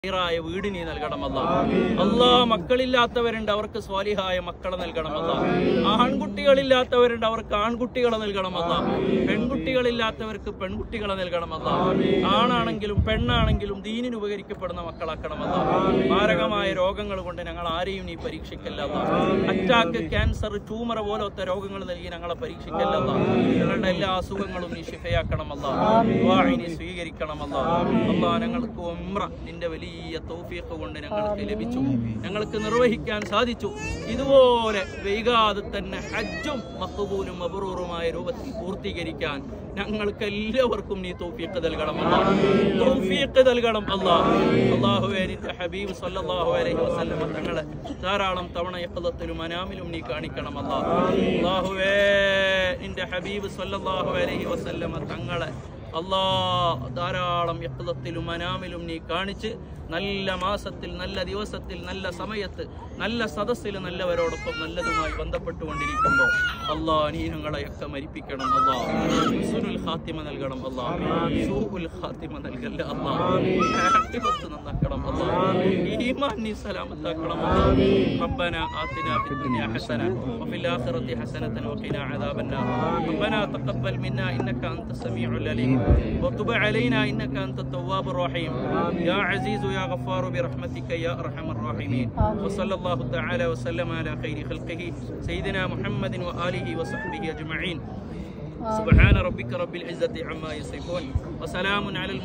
ായ വീട് നീ നൽകണമല്ല അല്ലാ മക്കളില്ലാത്തവരുണ്ട് അവർക്ക് സ്വാലിഹായ മക്കളെ നൽകണമല്ല ആൺകുട്ടികളില്ലാത്തവരുണ്ട് അവർക്ക് ആൺകുട്ടികളെ നൽകണമല്ല പെൺകുട്ടികളില്ലാത്തവർക്ക് പെൺകുട്ടികളെ നൽകണമല്ല ആണാണെങ്കിലും പെണ്ണാണെങ്കിലും ദീനിന് ഉപകരിക്കപ്പെടുന്ന മക്കളാക്കണമല്ല മാരകമായ രോഗങ്ങൾ കൊണ്ട് ഞങ്ങൾ ആരെയും നീ പരീക്ഷിക്കല്ലല്ല അറ്റാക്ക് ക്യാൻസർ ട്യൂമർ പോലത്തെ രോഗങ്ങൾ നൽകി ഞങ്ങളെ പരീക്ഷിക്കല്ലല്ല ഞങ്ങളുടെ എല്ലാ അസുഖങ്ങളും നീ ശിഫയാക്കണമല്ല ദുആഇ നീ സ്വീകരിക്കണമല്ല അല്ലാ ഞങ്ങൾക്ക് ഉംറ നിന്റെ വലിയ തൗഫീഖ് കൊണ്ട് ഞങ്ങൾക്ക് ലഭിച്ചു ഞങ്ങൾക്ക് നിർവഹിക്കാൻ സാധിച്ചു ഇതുപോലെ വൈകാതെ തന്നെ ഹജ്ജും മഖബൂലും മബ്റൂറുമായ രൂപത്തിൽ പൂർത്തീകരിക്കാൻ ഞങ്ങൾക്ക് എല്ലാവർക്കും നീ തൗഫീഖ് നൽകണം അല്ലാ തൗഫീഖ് നൽകണം അല്ലാ അല്ലാഹുവേ നിന്റെ ഹബീബ് സല്ലല്ലാഹു അലൈഹി വസല്ലം തങ്ങളെ ധാരാളം തവണ യഖദത്തിലും അനാമിലും നീ കാണിക്കണം അല്ലാ അല്ലാഹുവേ നിന്റെ ഹബീബ് സല്ലല്ലാഹു അലൈഹി വസല്ലം തങ്ങളെ അല്ലാ ധാരാളം യക്തത്തിലും അനാമിലും നീ കാണിച്ച് നല്ല മാസത്തിൽ നല്ല ദിവസത്തിൽ നല്ല സമയത്ത് നല്ല സദസ്സിൽ നല്ലവരോടൊപ്പം നല്ലതുമായി ബന്ധപ്പെട്ടുകൊണ്ടിരിക്കുമ്പോൾ അല്ലാ നീ ഞങ്ങളെയൊക്കെ മരിപ്പിക്കണം അല്ലാ ഹുസ്നുൽ ഖാത്തിമ നൽകണം അല്ലാ സൂഉൽ ഖാത്തിമ നൽകല്ല അല്ലാ ആഖിബത്ത് നന്നാക്കണം അല്ലാ ഈമാൻ നീ സലാമത്താക്കണം അല്ലാ ربنا آتنا في الدنيا حسنة وفي الآخرة حسنة وقنا عذاب النار ربنا تقبل منا إنك أنت السميع العليم وتب علينا إنك أنت التواب الرحيم يا عزيز يا غفار برحمتك يا أرحم الراحمين وصلى الله تعالى وسلم على خير خلقه سيدنا محمد وآله وصحبه أجمعين سبحان ربك رب العزة عما يصفون وسلام على